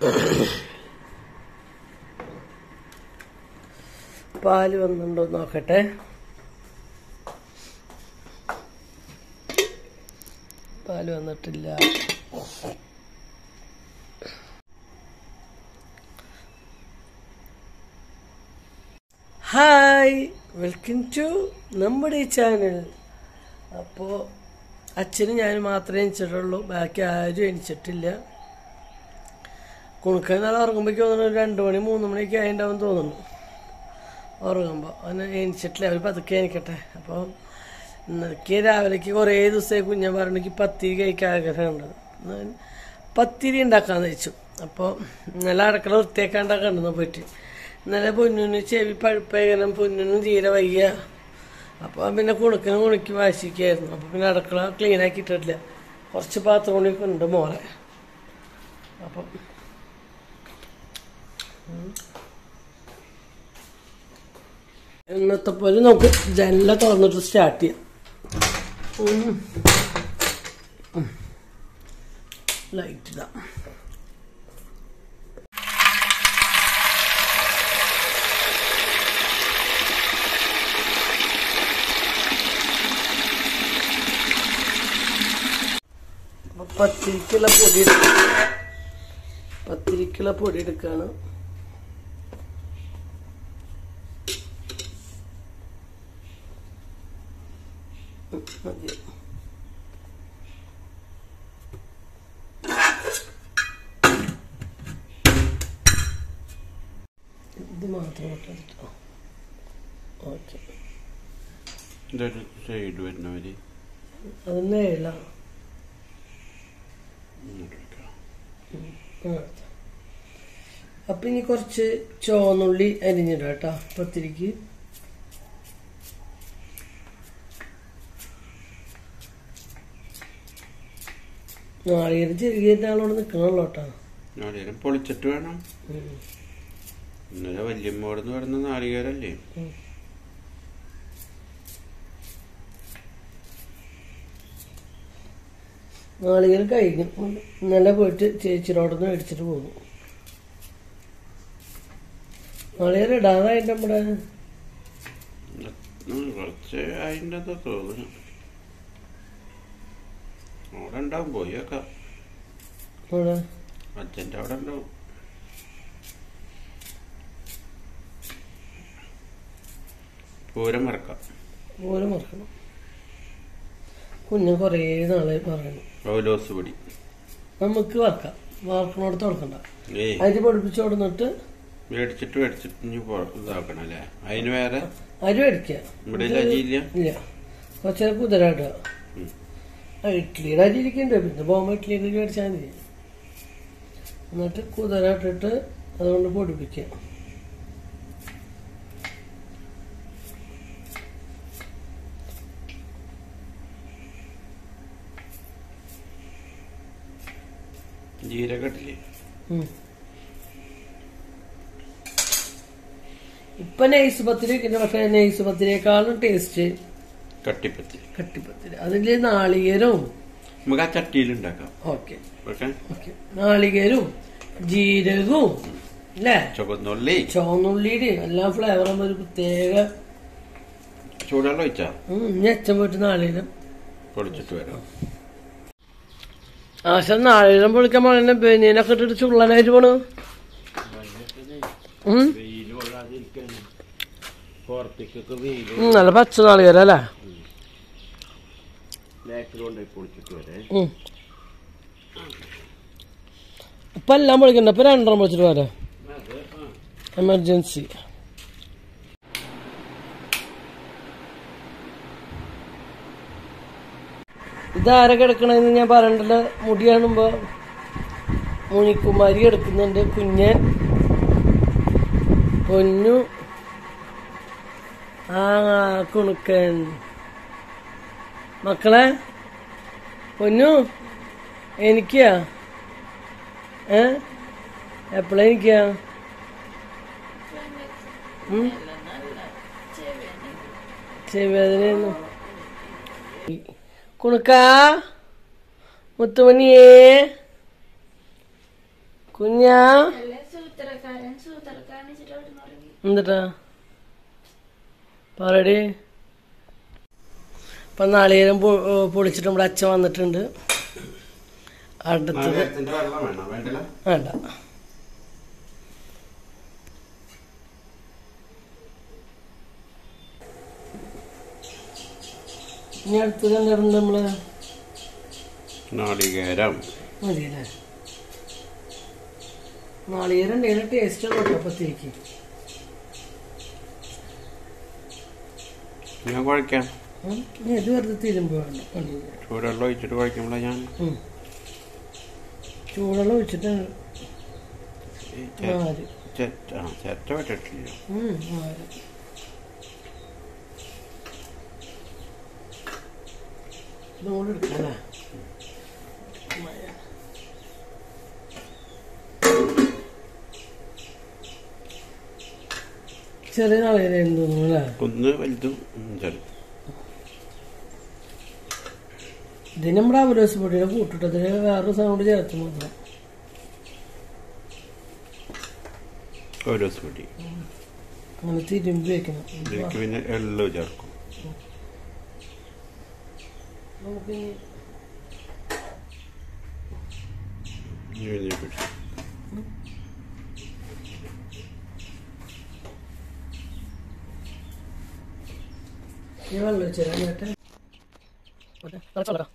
പാല് വന്നിട്ടുണ്ടോ എന്ന് നോക്കട്ടെ പാല് വന്നിട്ടില്ല ഹായ് വെൽക്കം ടു നമ്മുടെ ഈ ചാനൽ അപ്പോൾ അച്ഛനും ഞാനും മാത്രമേ എണിച്ചിട്ടുള്ളൂ ബാക്കി ആരും എണിച്ചിട്ടില്ല കുണുക്കൻ നാളെ ഉറങ്ങുമ്പോഴേക്ക് തോന്നുന്നു രണ്ട് മണി മൂന്ന് മണിയൊക്കെ ആയിട്ടുണ്ടാവും തോന്നുന്നു ഉറങ്ങുമ്പോൾ അവന് എണിച്ചിട്ടില്ല അവർ പതുക്കെ എണിക്കട്ടെ അപ്പോൾ ഇന്നലേക്ക് രാവിലേക്ക് കുറേ ദിവസമായി കുഞ്ഞൻ പറഞ്ഞു പത്തിരി കഴിക്കാൻ ആഗ്രഹമുണ്ട് എന്നാ ഞാൻ പത്തിരി ഉണ്ടാക്കാന്ന് വെച്ചു അപ്പോൾ ഇന്നലെ അടുക്കള വൃത്തിയാക്കാണ്ടാക്കണ്ടെന്ന് പോയിട്ട് ഇന്നലെ പൊന്നിന് ചെവി പഴുപ്പേകനം പൊന്നിനും തീരെ വയ്യ അപ്പോൾ പിന്നെ കുണുക്കിനും കുണുക്കി വാശിക്കായിരുന്നു അപ്പോൾ പിന്നെ അടുക്കള ക്ലീൻ ആക്കിയിട്ടില്ല കുറച്ച് പാത്രം കൊണ്ടൊക്കെ ഉണ്ട് മോളെ അപ്പം ഇന്നത്തെ പോലെ നമുക്ക് ജനല തുറന്നിട്ട് സ്റ്റാർട്ട് ചെയ്യാം ഉം. ഉം. ലൈറ്റ് ഇടാം അപ്പൊ പത്തിരിക്കുള്ള പൊടി എടുക്ക- പത്തിരിക്കുള്ള പൊടി എടുക്കാണ് ഉം, മതി ഇത് മാത്രം ഇട്ടെടുത്തോ ഓക്കെ ഇതൊരു സൈഡ് വരുന്ന വരി അത് നേള ഇങ്ങോട്ട് വെക്കാം. അപ്പൊ ഇനി കുറച്ച് ചുവന്നുള്ളി അരിഞ്ഞിടാം കേട്ടോ പത്തിരിക്ക് നാളികേരം ചെറുകിയ ആളോട് നിക്കണല്ലോ കേട്ടോ നാളികേരം പൊളിച്ചിട്ട് വേണം ഉം. ഇന്നലെ വല്യമ്മോടെന്ന് പറയുന്ന നാളികേരല്ലേ ഉം. നാളികേരം കഴിഞ്ഞു ഇന്നലെ പോയിട്ട് ചേച്ചിയോടൊന്ന് മേടിച്ചിട്ട് പോകുന്നു നാളികേരം ഇടാതായിട്ട് നമ്മുടെ ഉം, കുറച്ച് അതിൻ്റെ എന്താ തോന്നുന്നു അവിടെ ഉണ്ടാവും പോയി വെക്കാം നമ്മുടെ അച്ഛൻ്റെ അവിടെ ഉണ്ടാവും പൂരം മറക്കാം പോലെ മറക്കണം കുഞ്ഞ് കുറേ നാളായി പറയണം പൗലോസ് പൊടി നമുക്ക് വറക്കാം വറക്കണോടത്ത് വറക്കണ്ട ഏയ് അരി പൊടിപ്പിച്ച് കൊടുന്നിട്ട് മേടിച്ചിട്ട് മേടിച്ചിട്ട് ഇനി പൊ- ഇതാക്കണം അല്ലേ അതിന് വേറെ അരി മേടിക്കുക ഇവിടെ അരിയില്ല ഇല്ല കുറച്ചേരം കുതിരാടുക ഉം. ആ ഇഡ്ഡലിയുടെ അരി ഇരിക്കണ്ടേ പിന്നെ ബോംബെ ഇഡ്ഡലിയൊക്കെ മേടിച്ചാൽ മതി എന്നിട്ട് കുതിരാട്ടിട്ട് അതുകൊണ്ട് പൊടിപ്പിക്കുക ജീരകം ഇട്ടില്ലേ ഉം. ഇപ്പൊ നൈസ് പത്തിരി വെക്കുന്ന പക്ഷെ നൈസ് പത്തിരിയേക്കാളും ടേസ്റ്റ് കട്ടിപ്പത്തി കട്ടിപ്പത്തിരി അതില് നാളികേരവും നമുക്ക് ആ ചട്ടിയിൽ ഉണ്ടാക്കാം ഓക്കെ ഓക്കെ ഓക്കെ നാളികേരവും ജീരകവും അല്ലേ ചുവന്നുള്ളി ചുവന്നുള്ളിയുടെ എല്ലാ ഫ്ലേവറും ഒരു പ്രത്യേക ചൂടുവെള്ളം ഒഴിച്ചാ ഉം, ഇനി അച്ഛൻ പോയിട്ട് നാളികേരം പൊളിച്ചിട്ട് വരാം ആശ നാളികേരം പൊളിക്കാൻ പോണെ ബനിയനൊക്കെ ഇട്ടിട്ട് ചുള്ളനായിട്ട് പോണു ഉം. വെയിൽ കൊള്ളാതിരിക്കാൻ പുറത്തേക്കൊക്കെ വെയിൽ ഉം, നല്ല പച്ച നാളികേരം അല്ലേ ബാക്കിൽ കൊണ്ടുപോയി പൊളിച്ചിട്ട് വരെ ഉം. ഇപ്പൊ എല്ലാം പൊളിക്കണ്ട ഇപ്പൊ രണ്ടെണ്ണം പൊളിച്ചിട്ട് പോരാ എമർജൻസി ഇതാരെ കിടക്കണെന്ന് ഞാൻ പറയണ്ടല്ലോ മുടി കാണുമ്പോ മുനിക്കുമാരി എടുക്കുന്നുണ്ട് കുഞ്ഞൻ പൊന്നു ആ കുണുക്കൻ മക്കളെ പൊന്നു എനിക്കാ ഏ എപ്പോഴാ എനിക്കാ ഉം? ചെവിവേദനയായിരുന്നു കുണുക്കാ മുത്തുമണിയേ കുഞ്ഞാ അല്ലേ സൂത്രക്കാരൻ സൂത്രക്കാരൻ വെച്ചിട്ട് അവിടെ തുടങ്ങി എന്നിട്ടാ പറയടി ഇപ്പൊ നാളികേരം പൊ- പൊളിച്ചിട്ട് നമ്മുടെ അച്ഛൻ വന്നിട്ടുണ്ട് അടുത്തത് നാളികേരത്തിന്റെ വെള്ളം വേണം വേണ്ടല്ലോ വേണ്ട ഇനി അടുത്തത് എന്തായിരുന്നു നമ്മള് നാളികേരം മതിയല്ലേ നാളികേരം ഉണ്ടെങ്കിൽ ടേസ്റ്റ് തൊട്ടപ്പത്തേക്ക് ഞാൻ കുഴക്കാം ഇത് വെറുതെ തിരുമ്പ് വേണ്ട പണിയില്ല ചൂടുവെള്ളം ഒഴിച്ചിട്ട് കുഴക്കുമ്പോഴാണ് ഞാൻ ഉം. ചൂടുവെള്ളം ഒഴിച്ചിട്ട് ഈ ചെ- നാല് ചെറ്റ ആ ചെറ്റ വിട്ടിട്ടില്ല ഉം, നാല് ഇതുകൂടെ എടുക്കാല്ലേ ചെറിയ നാളേരം തോന്നുന്നു അല്ലേ ഒന്ന് വലുതും ഉം, ചെറുതും ഇതിന് നമ്മുടെ അവരോസ് പൊടിയുടെ കൂട്ടിട്ടതിന് വേറൊരു സൗണ്ട് ചേർത്ത് മാത്രം ഓരോ സ്പൂട്ടി അങ്ങനെ തിരുമ്പി വെക്കണം ഇതിലേക്ക് പിന്നെ എള്ളു ചേർക്കും നമുക്ക് ഇനി ഇതിനെ പിടിച്ച് ഈ വെള്ളം വെച്ചാൽ കേട്ടെ തിളച്ചോളാം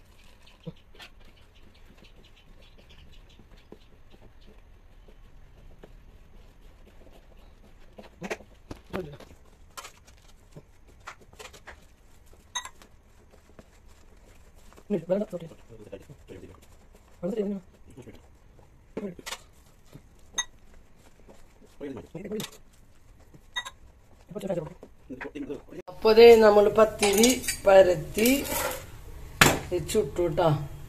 അപ്പൊ ദേ നമ്മൾ പത്തിരി പരത്തി ഇത് ചുട്ടു കേട്ടോ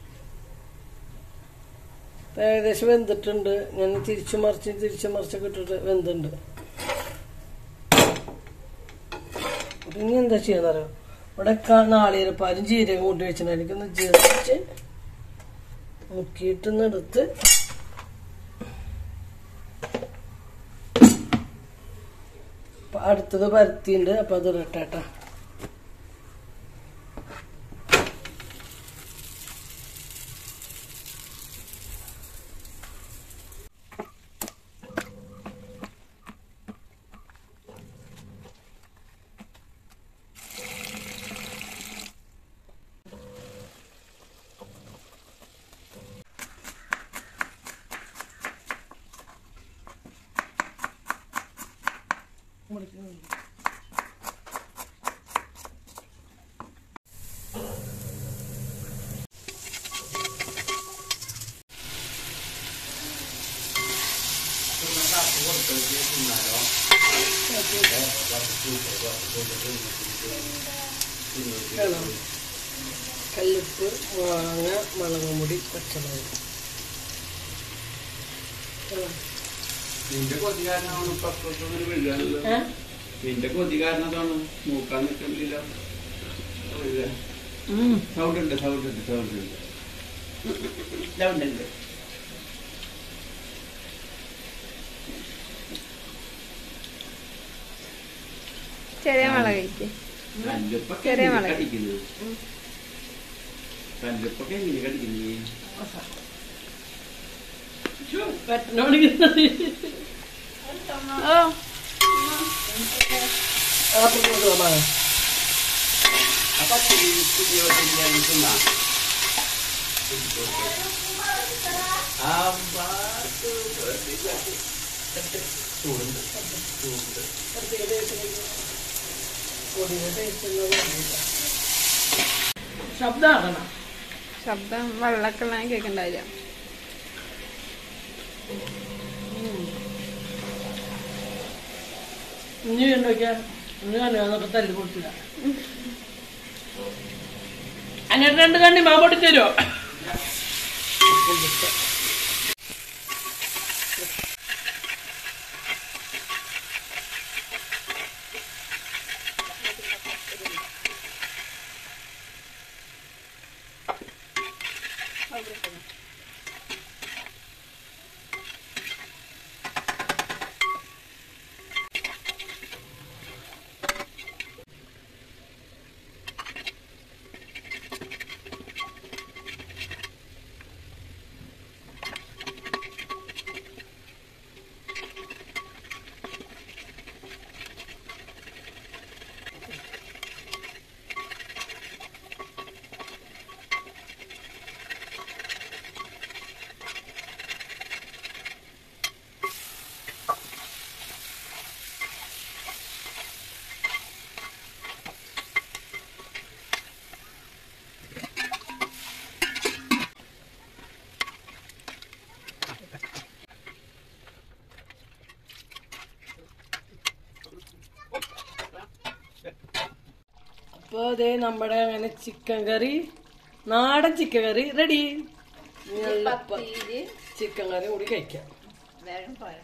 ഇപ്പൊ ഏകദേശം വെന്തിട്ടുണ്ട് ഞാൻ തിരിച്ചു മറിച്ച് തിരിച്ചു മറിച്ചൊക്കെ ഇട്ടിട്ട് വെന്തുണ്ട് പിന്നെ എന്താ ചെയ്യാന്നറിയോ ഇവിടെ ക- നാളികേരപ്പാലും ജീരകം കൂട്ടി വെച്ചിട്ട് എനിക്കൊന്ന് ജസ്റ്റ് മുക്കിയിട്ടൊന്ന് എടുത്ത് അപ്പൊ അടുത്തത് പരത്തിണ്ട് അപ്പൊ അത് ഇടട്ടേട്ടാ വേണോ കല്ലുപ്പ് മാങ്ങ മുളകും പൊടി പച്ചമുളക് വേണോ? നിന്റെ കൊതി കാരണമാണ് ഇപ്പൊ അപ്പുറത്തൊന്നും ഒരു വീഴാനുള്ളത്. ഏ? നിന്റെ കൊതി കാരണത്താണ് മൂക്കാൻ നിൽക്കുന്നില്ല ഉം. സൗണ്ട് ഉണ്ട് സൗണ്ട് ഉണ്ട് സൗണ്ട് ഉണ്ട് സൗണ്ട് ഉണ്ട് ചെറിയ മുളക് കഴിക്ക് കല്ലുപ്പൊക്കെ ചെറിയ എങ്ങനെ മുളക്. കടിക്കുന്നത് കല്ലുപ്പൊക്കെ എങ്ങനെ കടിക്കുന്നത് പെട്ടെന്നോടിക്കുന്നത് ഓ അതൊക്കെ കൊണ്ടുപോകാം അപ്പൊ പുതിയ പുതിയ ശരിയാണ് തിന്നാ ആ ഭാഗത്ത് ചൂടുണ്ട് ചൂടുണ്ട് ശബ്ദമാക്കണം ശബ്ദം വെള്ളമൊക്കെ ഉള്ള കേൾക്കണ്ടാവില്ല ഇനി വേണ്ടോക്കാ ഇനി കണ്ണൊക്കെ തല്ലി കൊടുത്തില്ല അങ്ങനെ രണ്ട് കണ്ണി മാമ്പോട്ടി തരുമോ അപ്പൊ അതേ നമ്മുടെ അങ്ങനെ ചിക്കൻ കറി നാടൻ ചിക്കൻ കറി റെഡി പത്തിരി ചിക്കൻ കറി കൂടി കഴിക്കാം വേഗം പോരാ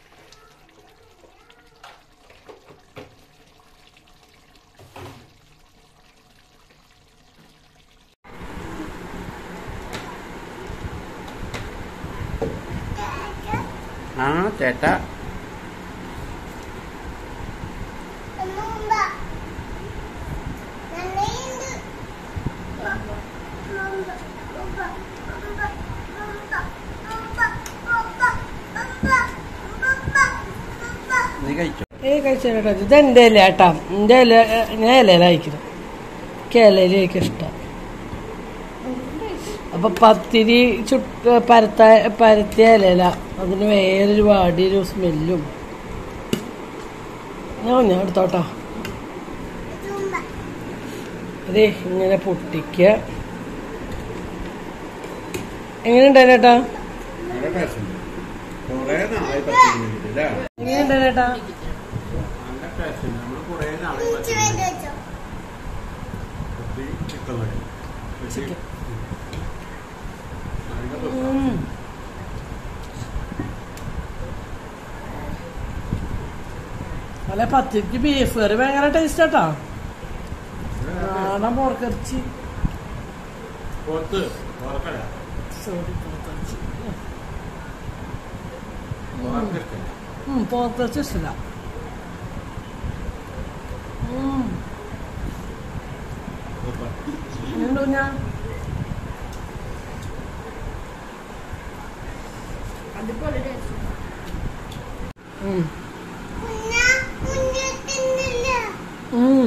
ആ ചേട്ടാ നീ കഴിച്ചോ ഏ കഴിച്ചേട്ടാ ഇത് എൻ്റെ ഇല ഏട്ടാ എൻ്റെ ഇല ഞാൻ ഇലയില അയക്കുന്നത് എനിക്ക് ഇലയിൽ എനിക്ക് ഇഷ്ടം അപ്പൊ പത്തിരി ചുട്ട് പരത്ത പരത്തിയ ഇലയില അതിന് വേറൊരു വാടിയൊരു സ്മെല്ലും ഞാൻ ഞാൻ എടുത്തോട്ടാ അതെ ഇങ്ങനെ പൊട്ടിക്കുക എങ്ങനെയുണ്ടായിരുന്നു ഏട്ടാ നല്ല ടേസ്റ്റ് ഉണ്ട് കുറേ നാളായി പത്തിരി കഴിച്ചിട്ട് അല്ലേ എങ്ങനെയുണ്ടായിരുന്നു ഏട്ടാ നല്ല ടേസ്റ്റ് ഉണ്ട് നമ്മൾ കുറേ നാളായി പത്തിരി കഴിച്ചിട്ട്. പത്തിരി ചിക്കൻ കറി പക്ഷേ നല്ല രസം. ഉം. അല്ല പത്തിരിക്ക് ബീഫ് കറി ഭയങ്കര ടേസ്റ്റ് ആട്ടാ നാടൻ പോർക്കിറച്ചി പോത്ത് പോർക്കല്ല സോറി പോർക്കിറച്ചി പോർക്കിഷ്ടല്ല ഉം, പോർക്കിറച്ചി ഇഷ്ടമില്ല ഉം. എങ്ങനെയുണ്ട് കുഞ്ഞാ? അതുപോലെ ടേസ്റ്റ് ഉം. ഉം.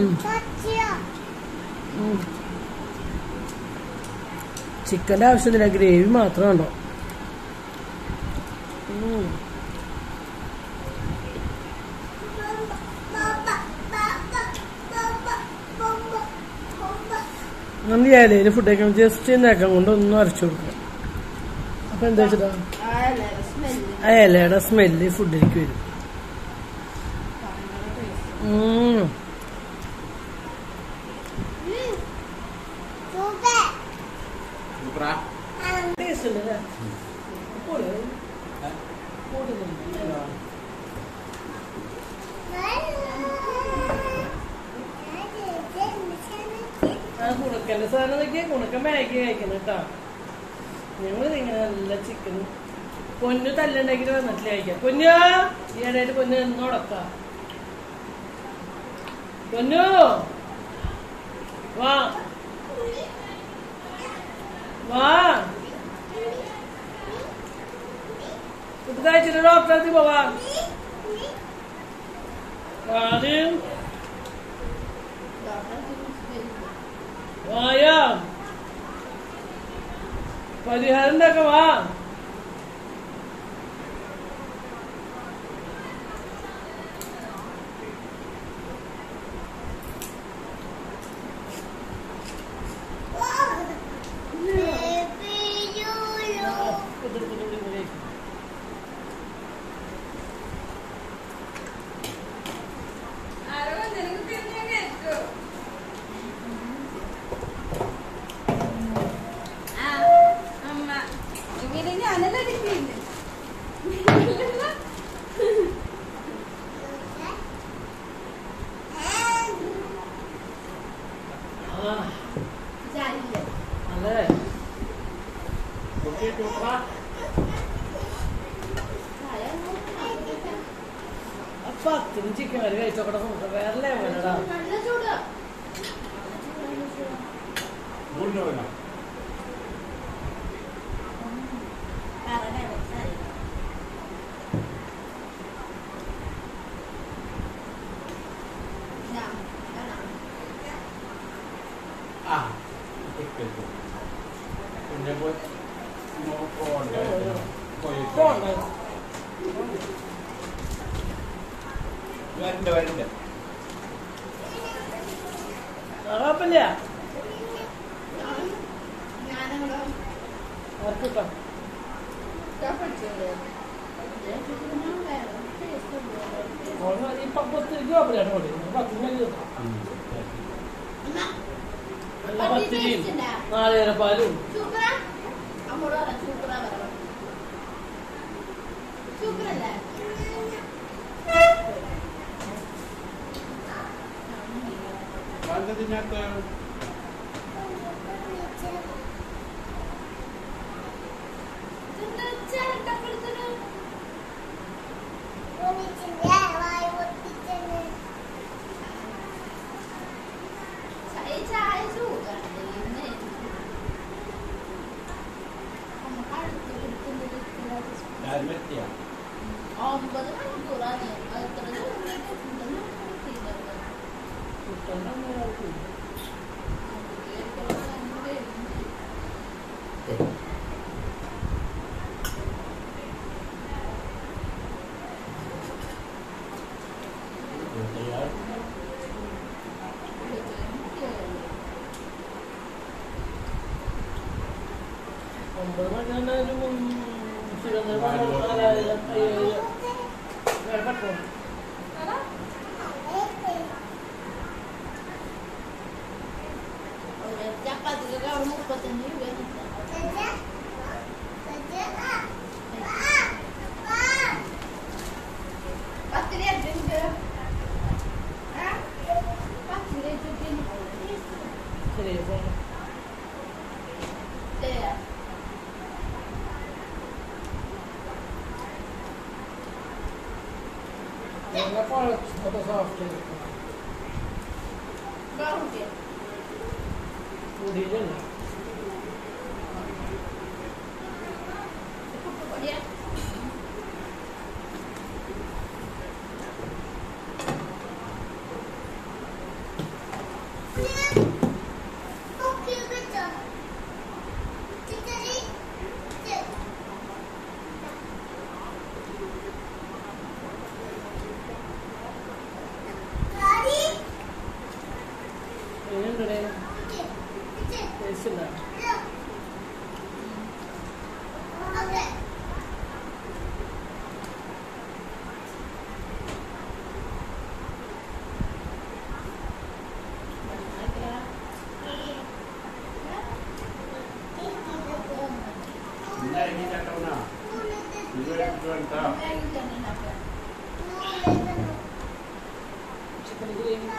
ഉം. ചിക്കൻ്റെ ആവശ്യമില്ല ഗ്രേവി മാത്രം ഉണ്ടോ നമ്മൾ ഇലയിൽ ഫുഡ് കഴിക്കാൻ ജസ്റ്റ് നേക്കം കൊണ്ട് ഒന്നും അരച്ചു കൊടുക്കുക അപ്പൊ എന്താ വെച്ചിട്ടാ സ്മെല്ല് ആ ഇലയുടെ സ്മെല്ല് ഫുഡിലേക്ക് വരും ഉം. സൂപ്പറാ ടേസ്റ്റ് ഉണ്ട് അല്ലേ? പൊളി. പൊളി തന്നെ. ആ കുണക്കന്റെ സാധനം നോക്കിയാ കുണക്ക മാഗി കഴിക്കണം കേട്ടോ ഞങ്ങൾ ഇങ്ങനെ നല്ല ചിക്കൻ പൊന്നു തല്ലുണ്ടാക്കിട്ട് വന്നിട്ടില്ല കഴിക്കാം പൊന്നു ഈ ഇടയിൽ പൊന്നു എന്നോടൊക്ക പൊന്നു വാ വാ ഇത് കഴിച്ചിട്ട് ഡോക്ടറെ അടുത്ത് പോവാ ആദ്യം വായാ പരിഹാരം ഉണ്ടാക്ക വാ അമ്മ ഇങ്ങനെ ഞാനല്ല എടുക്കുന്നത് ആ അല്ലേ അപ്പൊ അത്തിനും ചിക്കൻ കറി കഴിച്ചോക്കട്ടെ നമുക്ക് വേറെ ലെവലടാ നല്ല ചൂടാ ആ പിന്നെ പോയി പോകണ്ടേ പോയി പോണ്ടേ വരണ്ട വരണ്ട കുഴപ്പമില്ല ഞാനങ്ങളോ ആർക്കിട്ടോ പഠിച്ചത് ഈ പപ്പത്തിരിക്ക് കുഴപ്പമില്ല പത്തിന് നല്ല പത്തിരിയും നാളികേരപ്പാലും സൂപ്പറാ അമ്മോട് പറ സൂപ്പറാ പറ സൂപ്പറല്ലേ കാന്തതിനകത്ത് ഇതെന്താ ചേട്ടാ കൊടുത്തത് ചായ ചായ സുഖമുണ്ട് ഇന്ന് നമുക്ക് അടുത്ത് എടുക്കുന്നത് കാൽമെത്തിയ ഒമ്പത് മണിക്കൂറാണ് അത്ര ഉണ്ടെന്ന് ഒമ്പത് മണി തന്നെ ഒരു മുൻ- തിരുവനന്തപുരം നാലായിരം അയ്യായിരം വേറെ പെട്രോൾ ചപ്പാത്തിക്കൊക്കെ അവിടെ മുപ്പത്തഞ്ച് രൂപ പത്തിരി എട്ടുണ്ട് പത്തിരി ശരി പോകാം തേങ്ങ കുഴച്ച് അത് സോഫ്റ്റ് ചെയ്ത് കൂടിയില്ല എങ്ങനെയുണ്ടേ ടേസ്റ്റ് ഉണ്ടോ ഇന്നായി ചട്ടവണ ഇരുപത്തി വേണ്ട ചിക്കൻ ഗ്രേവി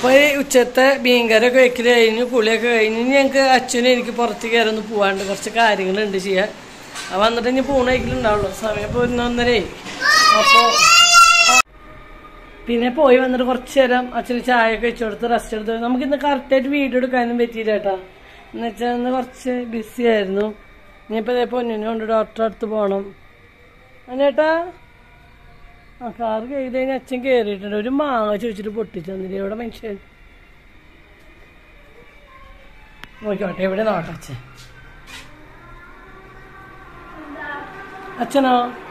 അപ്പൊ ഈ ഉച്ചത്തെ മീൻകരൊക്കെ വെക്കല് കഴിഞ്ഞു കുളിയൊക്കെ കഴിഞ്ഞു ഇനി ഞങ്ങൾക്ക് അച്ഛനും എനിക്ക് പുറത്ത് കയറി ഒന്ന് പോവാണ്ട് കുറച്ച് കാര്യങ്ങളുണ്ട് ചെയ്യാൻ അത് വന്നിട്ട് ഇനി പൂണ വയ്ക്കലുണ്ടാവുള്ളൂ സമയം ഇപ്പോൾ ഒന്നൊന്നരയായി അപ്പോൾ പിന്നെ പോയി വന്നിട്ട് കുറച്ച് നേരം അച്ഛന് ചായ ഒക്കെ വെച്ച് കൊടുത്ത് റെസ്റ്റ് എടുത്ത് നമുക്ക് ഇന്ന് കറക്റ്റായിട്ട് വീഡിയോ എടുക്കാനും പറ്റിയില്ല കേട്ടാ എന്ന് വെച്ചാൽ ഇന്ന് കുറച്ച് ബിസി ആയിരുന്നു ഇനിയിപ്പോൾ ഇതേ പൊന്നിനെ കൊണ്ട് ഡോക്ടറെ അടുത്ത് പോകണം അല്ലേട്ടാ ആ കാറ് കയ്യിൽ കഴിഞ്ഞ് അച്ഛൻ കയറിയിട്ടുണ്ട് ഒരു മാങ്ങ ചോദിച്ചിട്ട് പൊട്ടിച്ചു തന്നില്ല ഇവിടെ മനുഷ്യൻ നോക്കിക്കോട്ടെ എവിടെ നോട്ടെ അച്ഛൻ അച്ഛനോ